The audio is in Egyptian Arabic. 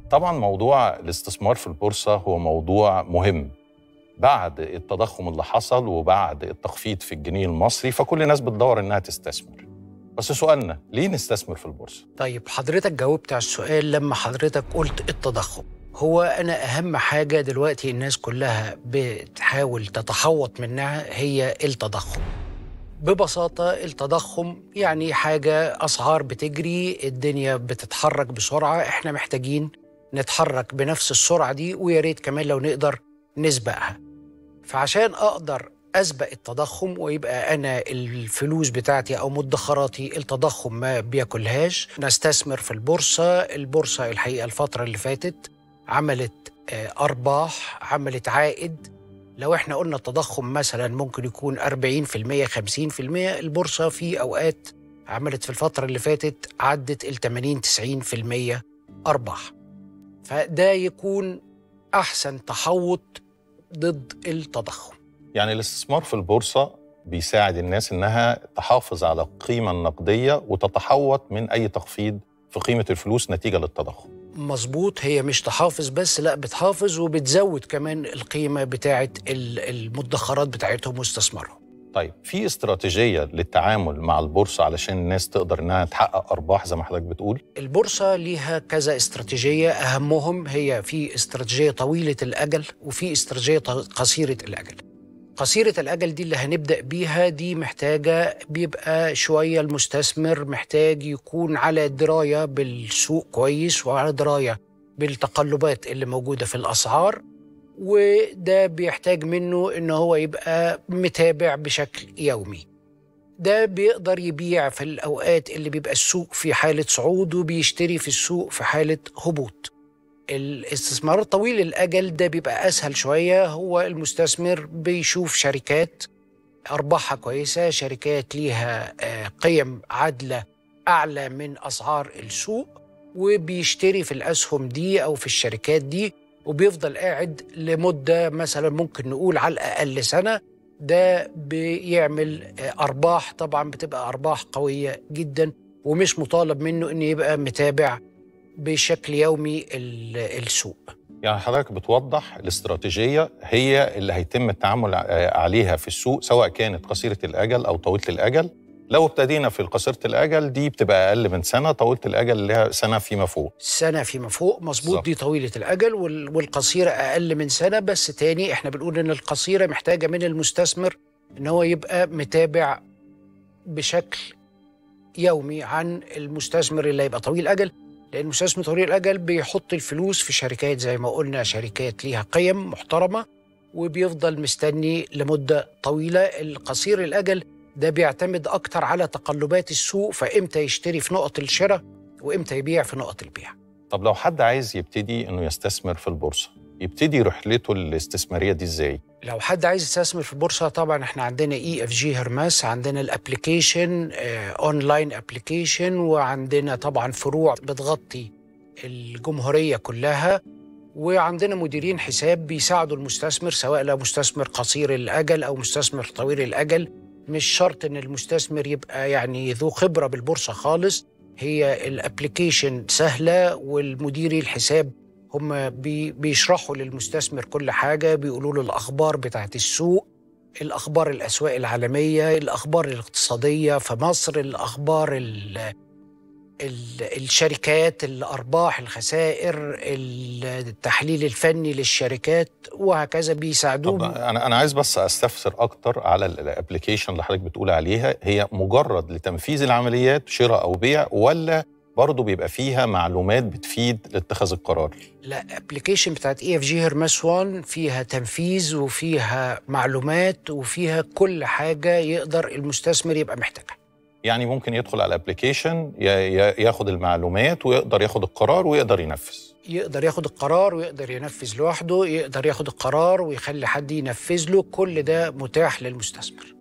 طبعا موضوع الاستثمار في البورصة هو موضوع مهم بعد التضخم اللي حصل وبعد التخفيض في الجنيه المصري فكل الناس بتدور انها تستثمر بس سؤالنا ليه نستثمر في البورصة؟ طيب حضرتك جاوبت على السؤال لما حضرتك قلت التضخم هو أنا أهم حاجة دلوقتي الناس كلها بتحاول تتحوط منها هي التضخم ببساطة التضخم يعني حاجة أسعار بتجري الدنيا بتتحرك بسرعة إحنا محتاجين نتحرك بنفس السرعة دي ويا ريت كمان لو نقدر نسبقها فعشان أقدر أسبق التضخم ويبقى أنا الفلوس بتاعتي أو مدخراتي التضخم ما بياكلهاش نستثمر في البورصة البورصة الحقيقة الفترة اللي فاتت عملت آه، أرباح عملت عائد لو احنا قلنا التضخم مثلا ممكن يكون 40% 50% البورصة في أوقات عملت في الفترة اللي فاتت عدت ال 80 90% أرباح فده يكون أحسن تحوط ضد التضخم يعني الاستثمار في البورصة بيساعد الناس انها تحافظ على القيمة النقدية وتتحوط من اي تخفيض في قيمة الفلوس نتيجة للتضخم مظبوط هي مش تحافظ بس لا بتحافظ وبتزود كمان القيمة بتاعة ال- المدخرات بتاعتهم واستثمارهم طيب في استراتيجية للتعامل مع البورصة علشان الناس تقدر انها تحقق ارباح زي ما حضرتك بتقول البورصة ليها كذا استراتيجية أهمهم هي في استراتيجية طويلة الأجل وفي استراتيجية ط- قصيرة الأجل قصيرة الأجل دي اللي هنبدأ بيها دي محتاجة بيبقى شوية المستثمر محتاج يكون على دراية بالسوق كويس وعلى دراية بالتقلبات اللي موجودة في الأسعار وده بيحتاج منه إن هو يبقى متابع بشكل يومي ده بيقدر يبيع في الأوقات اللي بيبقى السوق في حالة صعود وبيشتري في السوق في حالة هبوط الاستثمار طويل الأجل ده بيبقى أسهل شوية هو المستثمر بيشوف شركات أرباحها كويسة شركات ليها آه، قيم عادلة أعلى من أسعار السوق وبيشتري في الأسهم دي أو في الشركات دي وبيفضل قاعد لمدة مثلا ممكن نقول على الأقل سنة ده بيعمل آه، أرباح طبعا بتبقى أرباح قوية جدا ومش مطالب منه إنه يبقى متابع بشكل يومي ال- السوق يعني حضرتك بتوضح الاستراتيجية هي اللي هيتم التعامل ع- عليها في السوق سواء كانت قصيرة الأجل أو طويلة الأجل لو ابتدينا في قصيرة الأجل دي بتبقى أقل من سنة طويلة الأجل لها سنة فيما فوق سنة فيما فوق مظبوط بالظبط. دي طويلة الأجل وال- والقصيرة أقل من سنة بس تاني إحنا بنقول إن القصيرة محتاجة من المستثمر إن هو يبقى متابع بشكل يومي عن المستثمر اللي هيبقى طويل أجل لأن المستثمر طويل الأجل بيحط الفلوس في شركات زي ما قلنا شركات ليها قيم محترمة وبيفضل مستني لمدة طويلة القصير الأجل ده بيعتمد أكتر على تقلبات السوق فإمتى يشتري في نقط الشراء وإمتى يبيع في نقط البيع طب لو حد عايز يبتدي إنه يستثمر في البورصة يبتدي رحلته الاستثمارية دي إزاي؟ لو حد عايز يستثمر في البورصه طبعا احنا عندنا اي اف جي هرمس عندنا الابلكيشن اونلاين ابلكيشن وعندنا طبعا فروع بتغطي الجمهوريه كلها وعندنا مديرين حساب بيساعدوا المستثمر سواء لو مستثمر قصير الاجل او مستثمر طويل الاجل مش شرط ان المستثمر يبقى يعني ذو خبره بالبورصه خالص هي الابلكيشن سهله والمديري الحساب هم بي بيشرحوا للمستثمر كل حاجة بيقولوا له الأخبار بتاعت السوق الأخبار الأسواق العالمية الأخبار الاقتصادية في مصر الأخبار ال ال الشركات الأرباح الخسائر التحليل الفني للشركات وهكذا طب بيساعدوهم انا انا عايز بس استفسر اكتر على الابلكيشن اللي حضرتك بتقول عليها هي مجرد لتنفيذ العمليات شراء او بيع ولا برضه بيبقى فيها معلومات بتفيد لاتخاذ القرار لا ابلكيشن بتاعت اي اف جي هرمس 1 فيها تنفيذ وفيها معلومات وفيها كل حاجه يقدر المستثمر يبقى محتاجها يعني ممكن يدخل على الابلكيشن ياخد المعلومات ويقدر ياخد القرار ويقدر ينفذ يقدر ياخد القرار ويقدر ينفذ لوحده يقدر ياخد القرار ويخلي حد ينفذ له كل ده متاح للمستثمر